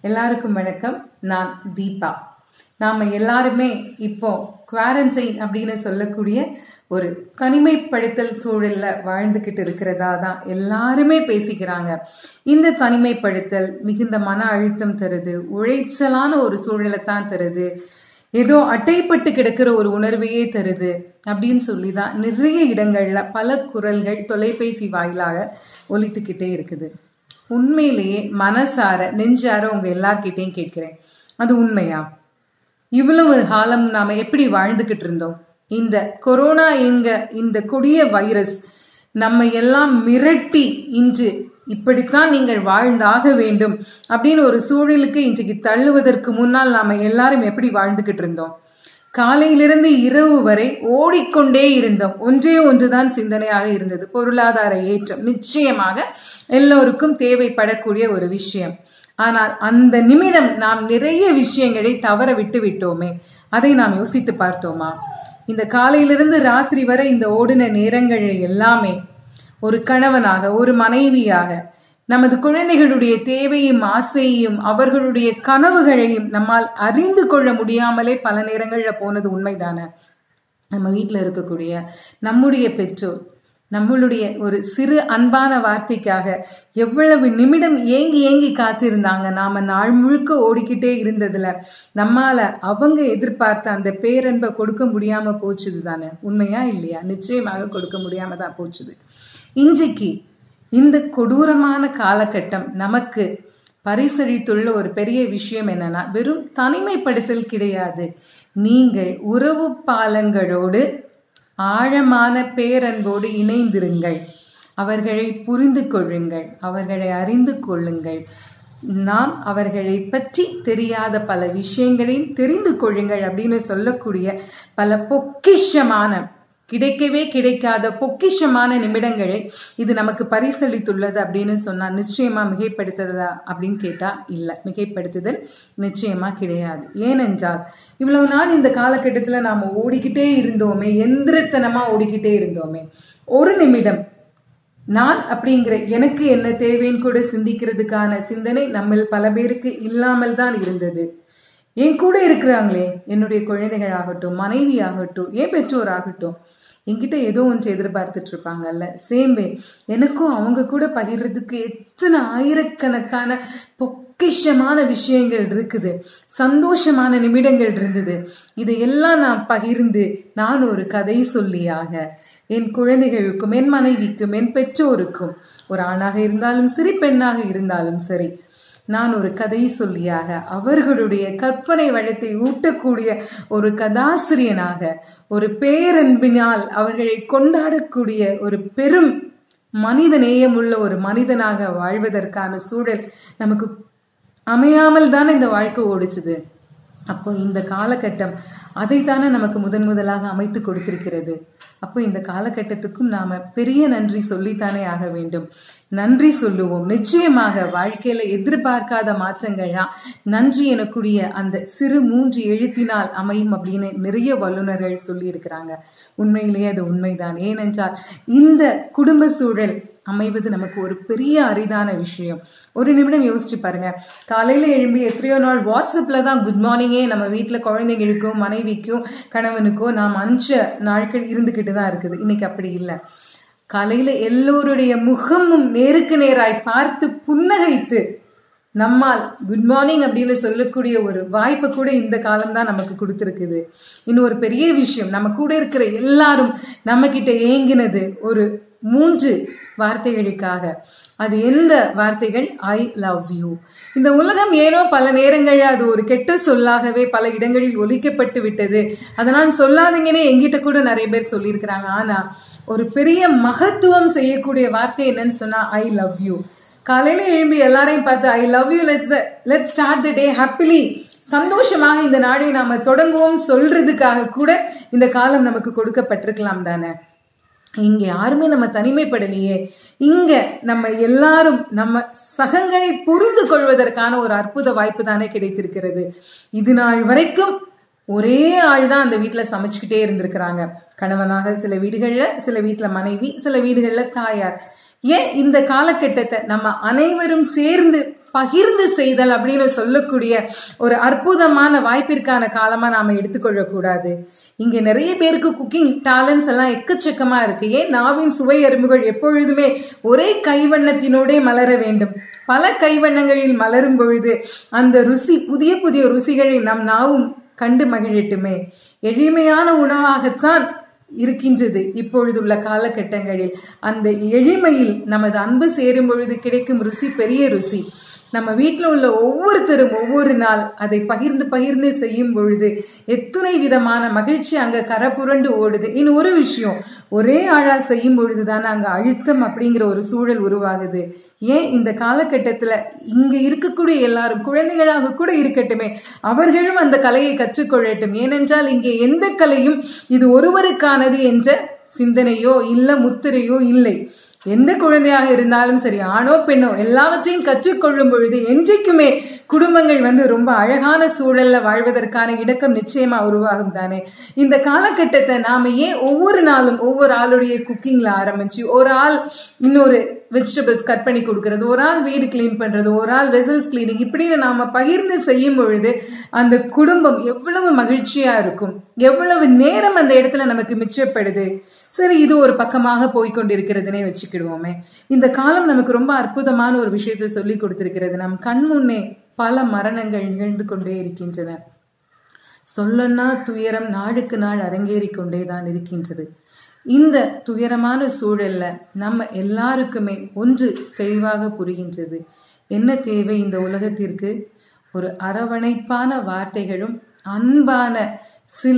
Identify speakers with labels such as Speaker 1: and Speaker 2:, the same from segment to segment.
Speaker 1: எல்லாருக்கும் வணக்கம் நான் தீபா நாம எல்லாருமே இப்போ குவாரண்டைன் அப்படின்னு சொல்லக்கூடிய ஒரு தனிமைப்படுத்தல் சூழல்ல வாழ்ந்துகிட்டு இருக்கிறதா தான் எல்லாருமே பேசிக்கிறாங்க இந்த தனிமைப்படுத்தல் மிகுந்த மன அழுத்தம் தருது உழைச்சலான ஒரு சூழலை தான் தருது ஏதோ அட்டைப்பட்டு கிடக்கிற ஒரு உணர்வையே தருது அப்படின்னு சொல்லி தான் நிறைய இடங்கள்ல பல குரல்கள் தொலைபேசி வாயிலாக ஒலித்துக்கிட்டே இருக்குது உண்மையிலேயே மனசார நெஞ்சார உங்க எல்லார்கிட்டையும் கேட்கிறேன் அது உண்மையா இவ்வளவு காலம் நாம எப்படி வாழ்ந்துகிட்டு இருந்தோம் இந்த கொரோனா எங்க இந்த கொடிய வைரஸ் நம்ம எல்லாம் மிரட்டி இன்று இப்படித்தான் நீங்கள் வாழ்ந்தாக வேண்டும் அப்படின்னு ஒரு சூழலுக்கு இன்றைக்கு தள்ளுவதற்கு முன்னால் நாம எல்லாரும் எப்படி வாழ்ந்துகிட்டு இருந்தோம் காலையிலிருந்து இரவு வரை ஓடிக்கொண்டே இருந்தோம் ஒன்றே ஒன்றுதான் சிந்தனையாக இருந்தது பொருளாதார ஏற்றம் நிச்சயமாக எல்லோருக்கும் தேவைப்படக்கூடிய ஒரு விஷயம் ஆனால் அந்த நிமிடம் நாம் நிறைய விஷயங்களை தவற விட்டு விட்டோமே அதை நாம் யோசித்து பார்த்தோமா இந்த காலையிலிருந்து ராத்திரி வரை இந்த ஓடின நேரங்கள் எல்லாமே ஒரு கணவனாக ஒரு மனைவியாக நமது குழந்தைகளுடைய தேவையும் ஆசையையும் அவர்களுடைய கனவுகளையும் நம்மால் அறிந்து கொள்ள முடியாமலே பல நேரங்கள்ல போனது உண்மைதானே நம்ம வீட்டில் இருக்கக்கூடிய நம்முடைய பெற்றோர் நம்மளுடைய ஒரு சிறு அன்பான வார்த்தைக்காக எவ்வளவு நிமிடம் ஏங்கி ஏங்கி காத்திருந்தாங்க நாம நாள் முழுக்க ஓடிக்கிட்டே இருந்ததுல நம்மால அவங்க எதிர்பார்த்த அந்த பேரன்பை கொடுக்க முடியாம போச்சுது தானே உண்மையா இல்லையா நிச்சயமாக கொடுக்க முடியாம தான் போச்சுது இன்றைக்கு இந்த கொடூரமான காலகட்டம் நமக்கு பரிசளித்துள்ள ஒரு பெரிய விஷயம் என்னன்னா வெறும் தனிமைப்படுத்தல் கிடையாது நீங்கள் உறவு பாலங்களோடு ஆழமான பேரன்போடு இணைந்திருங்கள் அவர்களை புரிந்து கொள்ளுங்கள் அவர்களை அறிந்து கொள்ளுங்கள் நாம் அவர்களை பற்றி தெரியாத பல விஷயங்களையும் தெரிந்து கொள்ளுங்கள் அப்படின்னு சொல்லக்கூடிய பல பொக்கிஷமான கிடைக்கவே கிடைக்காத பொக்கிஷமான நிமிடங்களை இது நமக்கு பரிசளித்துள்ளது அப்படின்னு சொன்னா நிச்சயமா மிகைப்படுத்துறதா அப்படின்னு கேட்டா இல்ல மிகைப்படுத்துதல் நிச்சயமா கிடையாது ஏனென்றால் இவ்வளவு நாள் இந்த காலகட்டத்துல நாம ஓடிக்கிட்டே இருந்தோமே எந்திரத்தனமா ஓடிக்கிட்டே இருந்தோமே ஒரு நிமிடம் நான் அப்படிங்கிற எனக்கு என்ன தேவைன்னு கூட சிந்திக்கிறதுக்கான சிந்தனை நம்ம பல பேருக்கு இல்லாமல் தான் இருந்தது என் கூட இருக்கிறாங்களே என்னுடைய குழந்தைகள் ஆகட்டும் மனைவி ஆகட்டும் ஏன் பெற்றோர் ஆகட்டும் என்கிட்ட ஏதோ ஒன்று எதிர்பார்த்துட்டு இருப்பாங்கல்ல சேம் வே எனக்கும் அவங்க கூட பகிர்றதுக்கு எத்தனை ஆயிரக்கணக்கான பொக்கிஷமான விஷயங்கள் இருக்குது சந்தோஷமான நிமிடங்கள் இருந்தது இதையெல்லாம் நான் பகிர்ந்து நான் ஒரு கதை சொல்லியாக என் குழந்தைகளுக்கும் என் மனைவிக்கும் என் பெற்றோருக்கும் ஒரு ஆணாக இருந்தாலும் சரி பெண்ணாக இருந்தாலும் சரி நான் ஒரு கதை சொல்லியாக அவர்களுடைய கற்பனை வளத்தை ஊட்டக்கூடிய ஒரு கதாசிரியனாக ஒரு பேரன்பினால் அவர்களை கொண்டாடக்கூடிய ஒரு பெரும் மனித நேயமுள்ள ஒரு மனிதனாக வாழ்வதற்கான சூழல் நமக்கு அமையாமல் தானே இந்த வாழ்க்கை ஓடிச்சுது அப்போ இந்த காலகட்டம் அதைத்தானே நமக்கு முதன் முதலாக அமைத்து கொடுத்திருக்கிறது அப்போ இந்த காலகட்டத்துக்கும் நாம பெரிய நன்றி சொல்லித்தானே ஆக வேண்டும் நன்றி சொல்லுவோம் நிச்சயமாக வாழ்க்கையில எதிர்பார்க்காத மாற்றங்கள்லாம் நன்றி எனக்கூடிய அந்த சிறு மூன்று எழுத்தினால் அமையும் அப்படின்னு நிறைய வல்லுநர்கள் சொல்லி இருக்கிறாங்க உண்மையிலேயே அது உண்மைதான் ஏனென்றால் இந்த குடும்ப சூழல் அமைவது நமக்கு ஒரு பெரிய அரிதான விஷயம் ஒரு நிமிடம் யோசிச்சு பாருங்க காலையில எழும்பி எத்தனையோ நாள் வாட்ஸ்அப்ல தான் குட் மார்னிங்கே நம்ம வீட்டுல குழந்தைங்களுக்கும் மனைவிக்கும் கணவனுக்கோ நாம் அனுப்பிச்ச நாட்கள் இருந்துகிட்டு தான் இருக்குது இன்னைக்கு அப்படி இல்லை காலையில எல்லோருடைய முகமும் நேருக்கு நேராய் பார்த்து புன்னகைத்து நம்மால் குட் மார்னிங் அப்படின்னு சொல்லக்கூடிய ஒரு வாய்ப்பை கூட இந்த காலம் தான் நமக்கு கொடுத்துருக்குது இன்னும் ஒரு பெரிய விஷயம் நம்ம கூட இருக்கிற எல்லாரும் நம்ம கிட்ட ஏங்கினது ஒரு மூன்று வார்த்தைகளுக்காக அது எந்த வார்த்தைகள் ஐ லவ் யூ இந்த உலகம் ஏனோ பல நேரங்களில் அது ஒரு கெட்ட சொல்லாகவே பல இடங்களில் ஒலிக்கப்பட்டு விட்டது அதனால் சொல்லாதீங்கன்னே எங்கிட்ட கூட நிறைய பேர் சொல்லியிருக்கிறாங்க ஆனா ஒரு பெரிய மகத்துவம் செய்யக்கூடிய வார்த்தை என்னன்னு சொன்னா ஐ லவ் யூ காலையில எழும்பி எல்லாரையும் பார்த்து I love you let's let start the day happily சந்தோஷமாக இந்த நாளை நாம தொடங்குவோம் சொல்றதுக்காக கூட இந்த காலம் நமக்கு கொடுக்கப்பட்டிருக்கலாம் தானே இங்க யாருமே நம்ம தனிமைப்படலையே இங்க நம்ம எல்லாரும் நம்ம சகங்களை புரிந்து கொள்வதற்கான ஒரு அற்புத வாய்ப்பு தானே கிடைத்திருக்கிறது இது நாள் வரைக்கும் ஒரே ஆள் தான் அந்த வீட்டுல சமைச்சுக்கிட்டே இருந்திருக்கிறாங்க கணவனாக சில வீடுகள்ல சில வீட்டுல மனைவி சில வீடுகள்ல தாயார் ஏன் இந்த காலகட்டத்தை நம்ம அனைவரும் சேர்ந்து பகிர்ந்து செய்தல் அப்படின்னு சொல்லக்கூடிய ஒரு அற்புதமான வாய்ப்பிற்கான காலமா நாம எடுத்துக்கொள்ள கூடாது இங்க நிறைய பேருக்கு குக்கிங் டேலண்ட்ஸ் எல்லாம் எக்கச்சக்கமா இருக்கு ஏன் நாவின் சுவை அரும்புகள் எப்பொழுதுமே ஒரே கைவண்ணத்தினோடே மலர வேண்டும் பல கைவண்ணங்களில் மலரும் பொழுது அந்த ருசி புதிய புதிய ருசிகளை நம் நாவும் கண்டு மகிழட்டுமே எளிமையான உணவாகத்தான் இருக்கின்றது இப்பொழுதுள்ள காலகட்டங்களில் அந்த எளிமையில் நமது அன்பு சேரும் பொழுது கிடைக்கும் ருசி பெரிய ருசி நம்ம வீட்டில் உள்ள ஒவ்வொருத்தரும் ஒவ்வொரு நாள் அதை பகிர்ந்து பகிர்ந்து செய்யும் பொழுது எத்துணை விதமான மகிழ்ச்சி அங்க கரப்புரண்டு ஓடுது இன்னும் ஒரு விஷயம் ஒரே ஆளா செய்யும் பொழுதுதான் அங்க அழுத்தம் அப்படிங்கிற ஒரு சூழல் உருவாகுது ஏன் இந்த காலகட்டத்துல இங்க இருக்கக்கூடிய எல்லாரும் குழந்தைகளாக கூட இருக்கட்டுமே அவர்களும் அந்த கலையை கற்றுக்கொள்ளட்டும் ஏனென்றால் இங்கே எந்த கலையும் இது ஒருவருக்கானது என்ற சிந்தனையோ இல்ல முத்திரையோ இல்லை எந்த குழந்தையாக இருந்தாலும் சரி ஆணோ பெண்ணோ எல்லாவற்றையும் கற்றுக்கொள்ளும் பொழுது என்றைக்குமே குடும்பங்கள் வந்து ரொம்ப அழகான சூழல்ல வாழ்வதற்கான இடக்கம் நிச்சயமா உருவாகும் தானே இந்த காலகட்டத்தை நாம ஏன் ஒவ்வொரு நாளும் ஒவ்வொரு ஆளுடைய குக்கிங்ல ஆரம்பிச்சு ஒரு ஆள் இன்னொரு வெஜிடபிள்ஸ் கட் பண்ணி கொடுக்கறது ஒரு ஆள் வீடு கிளீன் பண்றது ஒரு ஆள் வெசல்ஸ் கிளீனிங் இப்படின்னு நாம பகிர்ந்து செய்யும் பொழுது அந்த குடும்பம் எவ்வளவு மகிழ்ச்சியா இருக்கும் எவ்வளவு நேரம் அந்த இடத்துல நமக்கு மிச்சப்படுது சரி இது ஒரு பக்கமாக போய்கொண்டிருக்கிறதுனே வச்சுக்கிடுவோமே இந்த காலம் நமக்கு ரொம்ப அற்புதமான ஒரு விஷயத்தை சொல்லி கொடுத்திருக்கிறது நம் கண் முன்னே பல மரணங்கள் நிகழ்ந்து கொண்டே இருக்கின்றன சொல்லன்னா துயரம் நாளுக்கு நாள் அரங்கேறி கொண்டே தான் இருக்கின்றது இந்த துயரமான சூழல்ல நம்ம எல்லாருக்குமே ஒன்று தெளிவாக புரிகின்றது என்ன தேவை இந்த உலகத்திற்கு ஒரு அரவணைப்பான வார்த்தைகளும் அன்பான சில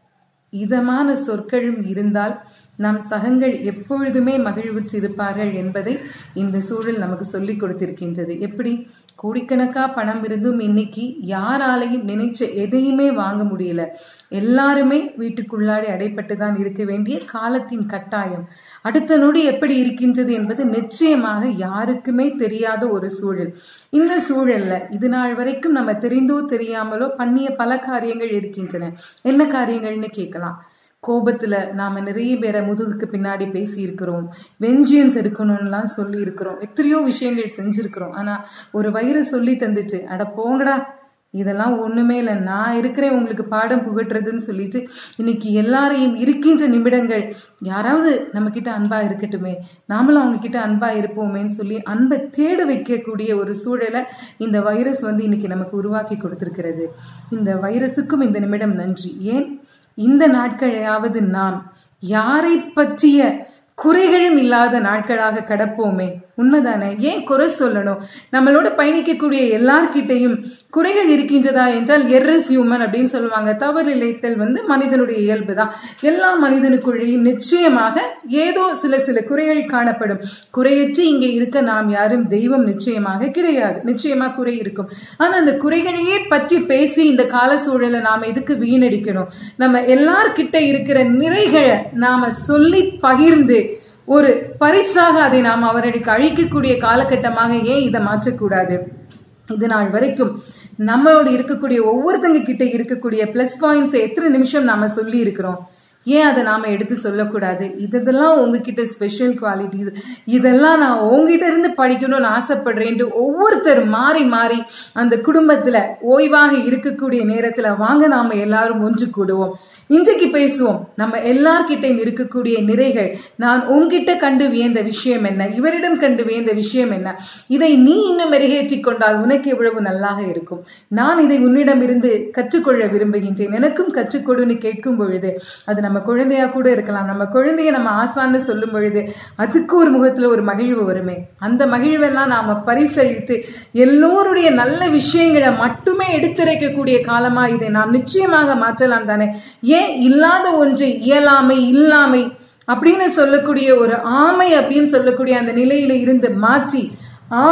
Speaker 1: இதமான சொற்களும் இருந்தால் நம் சகங்கள் எப்பொழுதுமே மகிழ்வுற்று இருப்பார்கள் என்பதை இந்த சூழல் நமக்கு சொல்லிக் கொடுத்திருக்கின்றது எப்படி கோடிக்கணக்கா பணம் இருந்தும் இன்னைக்கு யாராலையும் நினைச்ச எதையுமே வாங்க முடியல எல்லாருமே வீட்டுக்குள்ளாடி அடைப்பட்டு தான் இருக்க வேண்டிய காலத்தின் கட்டாயம் அடுத்த நொடி எப்படி இருக்கின்றது என்பது நிச்சயமாக யாருக்குமே தெரியாத ஒரு சூழல் இந்த சூழல்ல இது நாள் வரைக்கும் நம்ம தெரிந்தோ தெரியாமலோ பண்ணிய பல காரியங்கள் இருக்கின்றன என்ன காரியங்கள்னு கேட்கலாம் கோபத்துல நாம நிறைய பேரை முதுகுக்கு பின்னாடி பேசி இருக்கிறோம் வெஞ்சியன்ஸ் எடுக்கணும்லாம் சொல்லி இருக்கிறோம் எத்தனையோ விஷயங்கள் செஞ்சிருக்கிறோம் ஆனா ஒரு வைரஸ் சொல்லி தந்துச்சு அட போங்கடா இதெல்லாம் ஒண்ணுமே இல்லை நான் இருக்கிறேன் உங்களுக்கு பாடம் புகட்டுறதுன்னு சொல்லிட்டு இன்னைக்கு எல்லாரையும் இருக்கின்ற நிமிடங்கள் யாராவது நம்ம கிட்ட அன்பா இருக்கட்டுமே நாமளும் அவங்க கிட்ட அன்பா இருப்போமேன்னு சொல்லி அன்பை தேட வைக்கக்கூடிய ஒரு சூழலை இந்த வைரஸ் வந்து இன்னைக்கு நமக்கு உருவாக்கி கொடுத்திருக்கிறது இந்த வைரஸுக்கும் இந்த நிமிடம் நன்றி ஏன் இந்த நாட்களையாவது நாம் யாரை பற்றிய குறைகளும் இல்லாத நாட்களாக கடப்போமே உண்மைதானே ஏன் குறை சொல்லணும் நம்மளோட பயணிக்கக்கூடிய எல்லார்கிட்டையும் குறைகள் இருக்கின்றதா என்றால் எர்ரஸ் ஹியூமன் அப்படின்னு சொல்லுவாங்க தவறு இழைத்தல் வந்து மனிதனுடைய இயல்பு தான் எல்லா மனிதனுக்குள்ளேயும் நிச்சயமாக ஏதோ சில சில குறைகள் காணப்படும் குறையற்று இங்கே இருக்க நாம் யாரும் தெய்வம் நிச்சயமாக கிடையாது நிச்சயமா குறை இருக்கும் ஆனா அந்த குறைகளையே பற்றி பேசி இந்த கால சூழலை நாம எதுக்கு வீணடிக்கணும் நம்ம எல்லார்கிட்ட இருக்கிற நிறைகளை நாம சொல்லி பகிர்ந்து ஒரு பரிசாக அதை நாம் அவர்களுக்கு அழிக்கக்கூடிய காலகட்டமாக ஏன் இதை மாற்றக்கூடாது இது நாள் வரைக்கும் நம்மளோட இருக்கக்கூடிய ஒவ்வொருத்தங்க கிட்ட இருக்கக்கூடிய பிளஸ் பாயிண்ட்ஸ் எத்தனை நிமிஷம் நாம சொல்லி இருக்கிறோம் ஏன் அதை நாம எடுத்து சொல்லக்கூடாது இதெல்லாம் உங்ககிட்ட ஸ்பெஷல் குவாலிட்டிஸ் இதெல்லாம் நான் உங்ககிட்ட இருந்து படிக்கணும்னு ஆசைப்படுறேன் ஒவ்வொருத்தரும் மாறி மாறி அந்த குடும்பத்துல ஓய்வாக இருக்கக்கூடிய நேரத்துல வாங்க நாம எல்லாரும் ஒன்று கூடுவோம் இன்றைக்கு பேசுவோம் நம்ம எல்லார்கிட்டையும் இருக்கக்கூடிய நிறைகள் நான் உன்கிட்ட கண்டு வியந்த விஷயம் என்ன இவரிடம் கண்டு வியந்த விஷயம் என்ன இதை நீ இன்னும் மெருகேற்றி கொண்டால் உனக்கு எவ்வளவு நல்லாக இருக்கும் நான் இதை உன்னிடம் இருந்து கற்றுக்கொள்ள விரும்புகின்றேன் எனக்கும் கற்றுக்கொடுன்னு கேட்கும் பொழுது அது நம்ம குழந்தையா கூட இருக்கலாம் நம்ம குழந்தைய நம்ம ஆசான்னு சொல்லும் பொழுது அதுக்கு ஒரு முகத்துல ஒரு மகிழ்வு வருமே அந்த மகிழ்வெல்லாம் நாம பரிசளித்து எல்லோருடைய நல்ல விஷயங்களை மட்டுமே எடுத்துரைக்கக்கூடிய காலமா இதை நாம் நிச்சயமாக மாற்றலாம் தானே ஏன் இல்லாத ஒன்றை இயலாமை இல்லாமை அப்படின்னு சொல்லக்கூடிய ஒரு ஆமை அப்படின்னு சொல்லக்கூடிய அந்த நிலையில இருந்து மாற்றி ஆம்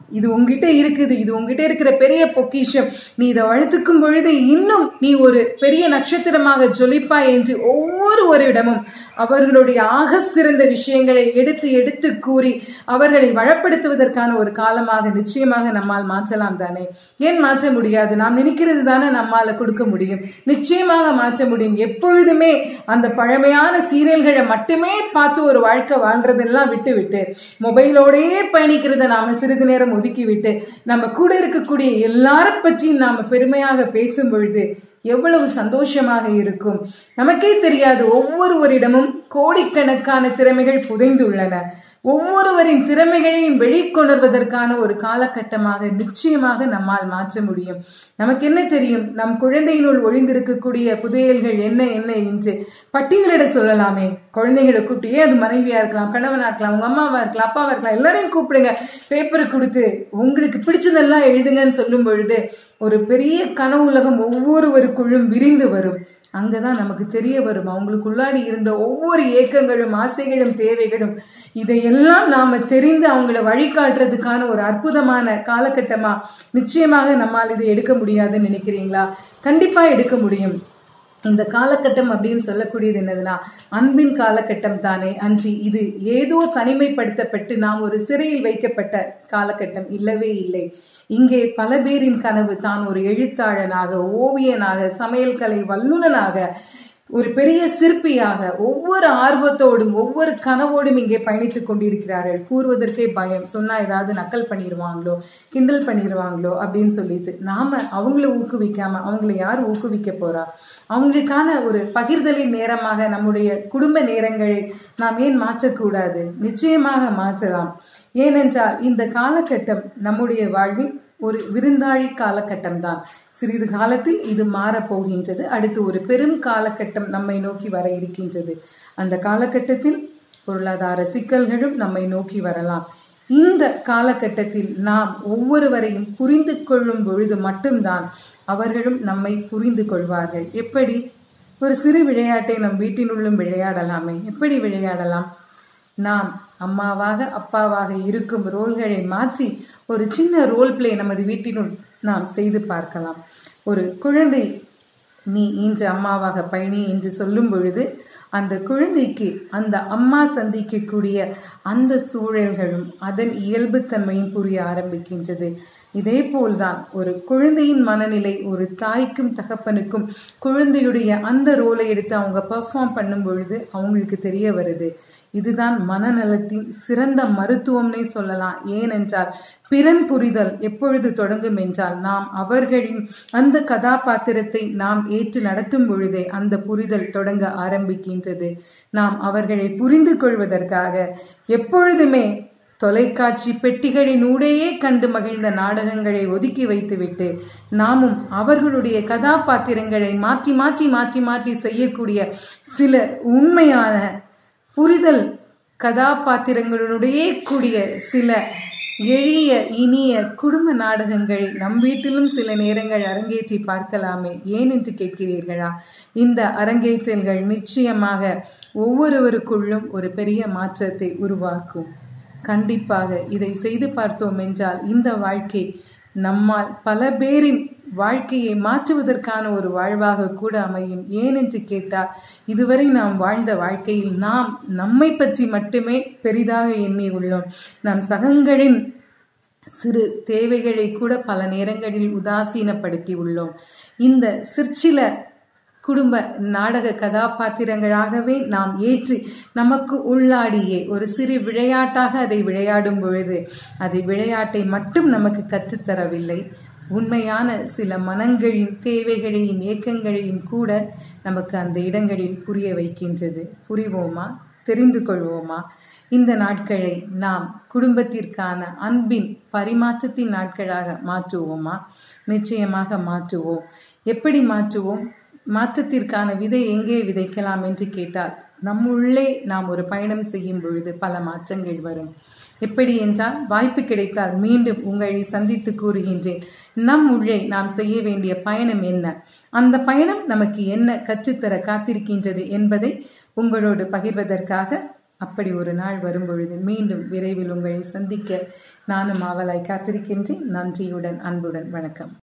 Speaker 1: இது உங்ககிட்ட இருக்குது இது உங்ககிட்ட இருக்கிற பெரிய பொக்கிஷம் நீ இதை வளர்த்துக்கும் பொழுது இன்னும் நீ ஒரு பெரிய நட்சத்திரமாக ஜொலிப்பாய் என்று ஒவ்வொருவரிடமும் அவர்களுடைய ஆக சிறந்த விஷயங்களை எடுத்து எடுத்து கூறி அவர்களை வளப்படுத்துவதற்கான ஒரு காலமாக நிச்சயமாக நம்மால் மாற்றலாம் தானே ஏன் மாற்ற முடியாது நாம் நினைக்கிறது தானே நம்மால கொடுக்க முடியும் நிச்சயமாக மாற்ற முடியும் எப்பொழுதுமே அந்த பழமையான சீரியல்களை மட்டுமே பார்த்து ஒரு வாழ்க்கை வாழ்றதெல்லாம் விட்டு விட்டு மொபைலோடயே பயணிக்கிறத நாம சிறிது நேரம் ஒதுக்கிவிட்டு நம்ம கூட இருக்கக்கூடிய எல்லார பற்றியும் நாம பெருமையாக பேசும் பொழுது எவ்வளவு சந்தோஷமாக இருக்கும் நமக்கே தெரியாது ஒவ்வொருவரிடமும் கோடிக்கணக்கான திறமைகள் புதைந்துள்ளன ஒவ்வொருவரின் திறமைகளையும் வெளிக்கொணர்வதற்கான ஒரு காலகட்டமாக நிச்சயமாக நம்மால் மாற்ற முடியும் நமக்கு என்ன தெரியும் நம் குழந்தையினுள் ஒளிந்திருக்கக்கூடிய புதையல்கள் என்ன என்ன என்று பட்டியலிட சொல்லலாமே குழந்தைகளை கூப்பிட்டு ஏன் அது மனைவியா இருக்கலாம் கணவனா இருக்கலாம் உங்க அம்மாவா இருக்கலாம் அப்பாவா இருக்கலாம் எல்லாரையும் கூப்பிடுங்க பேப்பரை கொடுத்து உங்களுக்கு பிடிச்சதெல்லாம் எழுதுங்கன்னு சொல்லும் பொழுது ஒரு பெரிய கனவு உலகம் ஒவ்வொருவருக்குள்ளும் விரிந்து வரும் அங்கதான் நமக்கு தெரிய வரும் அவங்களுக்குள்ளாடி இருந்த ஒவ்வொரு ஏக்கங்களும் ஆசைகளும் தேவைகளும் இதையெல்லாம் நாம தெரிந்து அவங்கள வழிகாட்டுறதுக்கான ஒரு அற்புதமான காலகட்டமா நிச்சயமாக நம்மால் இதை எடுக்க முடியாதுன்னு நினைக்கிறீங்களா கண்டிப்பா எடுக்க முடியும் இந்த காலகட்டம் அப்படின்னு சொல்லக்கூடியது என்னதுன்னா அன்பின் காலகட்டம் தானே அன்றி இது ஏதோ தனிமைப்படுத்தப்பட்டு நாம் ஒரு சிறையில் வைக்கப்பட்ட காலகட்டம் இல்லவே இல்லை இங்கே பல பேரின் கனவு தான் ஒரு எழுத்தாளனாக ஓவியனாக சமையல் கலை வல்லுநனாக ஒரு பெரிய சிற்பியாக ஒவ்வொரு ஆர்வத்தோடும் ஒவ்வொரு கனவோடும் இங்கே பயணித்துக் கொண்டிருக்கிறார்கள் கூறுவதற்கே பயம் சொன்னா ஏதாவது நக்கல் பண்ணிடுவாங்களோ கிண்டல் பண்ணிடுவாங்களோ அப்படின்னு சொல்லிட்டு நாம அவங்கள ஊக்குவிக்காம அவங்கள யார் ஊக்குவிக்க போறா அவங்களுக்கான ஒரு பகிர்தலின் நேரமாக நம்முடைய குடும்ப நேரங்களை நாம் ஏன் மாற்றக்கூடாது நிச்சயமாக மாற்றலாம் ஏனென்றால் இந்த காலகட்டம் நம்முடைய வாழ்வின் ஒரு விருந்தாழி காலகட்டம் தான் சிறிது காலத்தில் இது மாறப்போகின்றது அடுத்து ஒரு பெரும் காலகட்டம் நம்மை நோக்கி வர இருக்கின்றது அந்த காலகட்டத்தில் பொருளாதார சிக்கல்களும் நம்மை நோக்கி வரலாம் இந்த காலகட்டத்தில் நாம் ஒவ்வொருவரையும் புரிந்து கொள்ளும் பொழுது மட்டும்தான் அவர்களும் நம்மை புரிந்து கொள்வார்கள் எப்படி ஒரு சிறு விளையாட்டை நம் வீட்டினுள்ளும் விளையாடலாமே எப்படி விளையாடலாம் நாம் அம்மாவாக அப்பாவாக இருக்கும் ரோல்களை மாற்றி ஒரு சின்ன ரோல் பிளே நமது வீட்டினுள் நாம் செய்து பார்க்கலாம் ஒரு குழந்தை நீ இன்று அம்மாவாக பயணி என்று சொல்லும் பொழுது அந்த குழந்தைக்கு அந்த அம்மா சந்திக்கக்கூடிய அந்த சூழல்களும் அதன் இயல்புத்தன்மையும் புரிய ஆரம்பிக்கின்றது இதே போல்தான் ஒரு குழந்தையின் மனநிலை ஒரு தாய்க்கும் தகப்பனுக்கும் குழந்தையுடைய அந்த ரோலை எடுத்து அவங்க பெர்ஃபார்ம் பண்ணும் பொழுது அவங்களுக்கு தெரிய வருது இதுதான் மனநலத்தின் சிறந்த மருத்துவம்னே சொல்லலாம் ஏனென்றால் பிறன் புரிதல் எப்பொழுது தொடங்கும் என்றால் நாம் அவர்களின் அந்த கதாபாத்திரத்தை நாம் ஏற்று நடத்தும் பொழுதே அந்த புரிதல் தொடங்க ஆரம்பிக்கின்றது நாம் அவர்களை புரிந்து கொள்வதற்காக எப்பொழுதுமே தொலைக்காட்சி பெட்டிகளின் ஊடேயே கண்டு மகிழ்ந்த நாடகங்களை ஒதுக்கி வைத்துவிட்டு நாமும் அவர்களுடைய கதாபாத்திரங்களை மாற்றி மாற்றி மாற்றி மாற்றி செய்யக்கூடிய சில உண்மையான புரிதல் கதாபாத்திரங்களுடைய கூடிய சில எளிய இனிய குடும்ப நாடகங்களை நம் வீட்டிலும் சில நேரங்கள் அரங்கேற்றி பார்க்கலாமே ஏன் என்று கேட்கிறீர்களா இந்த அரங்கேற்றல்கள் நிச்சயமாக ஒவ்வொருவருக்குள்ளும் ஒரு பெரிய மாற்றத்தை உருவாக்கும் கண்டிப்பாக இதை செய்து பார்த்தோம் என்றால் இந்த வாழ்க்கை நம்மால் பல பேரின் வாழ்க்கையை மாற்றுவதற்கான ஒரு வாழ்வாக கூட அமையும் ஏன் என்று கேட்டால் இதுவரை நாம் வாழ்ந்த வாழ்க்கையில் நாம் நம்மை பற்றி மட்டுமே பெரிதாக எண்ணி உள்ளோம் நம் சகங்களின் சிறு தேவைகளை கூட பல நேரங்களில் உதாசீனப்படுத்தி உள்ளோம் இந்த சிற்சில குடும்ப நாடக கதாபாத்திரங்களாகவே நாம் ஏற்றி நமக்கு உள்ளாடியே ஒரு சிறு விளையாட்டாக அதை விளையாடும் பொழுது அதை விளையாட்டை மட்டும் நமக்கு கற்றுத்தரவில்லை உண்மையான சில மனங்களின் தேவைகளையும் ஏக்கங்களையும் கூட நமக்கு அந்த இடங்களில் புரிய வைக்கின்றது புரிவோமா தெரிந்து கொள்வோமா இந்த நாட்களை நாம் குடும்பத்திற்கான அன்பின் பரிமாற்றத்தின் நாட்களாக மாற்றுவோமா நிச்சயமாக மாற்றுவோம் எப்படி மாற்றுவோம் மாற்றத்திற்கான விதை எங்கே விதைக்கலாம் என்று கேட்டால் நம்முள்ளே நாம் ஒரு பயணம் செய்யும் பொழுது பல மாற்றங்கள் வரும் எப்படி என்றால் வாய்ப்பு கிடைத்தால் மீண்டும் உங்களை சந்தித்து கூறுகின்றேன் நம் உள்ளே நாம் செய்ய வேண்டிய பயணம் என்ன அந்த பயணம் நமக்கு என்ன கற்றுத்தர காத்திருக்கின்றது என்பதை உங்களோடு பகிர்வதற்காக அப்படி ஒரு நாள் வரும்பொழுது மீண்டும் விரைவில் உங்களை சந்திக்க நானும் ஆவலாய் காத்திருக்கின்றேன் நன்றியுடன் அன்புடன் வணக்கம்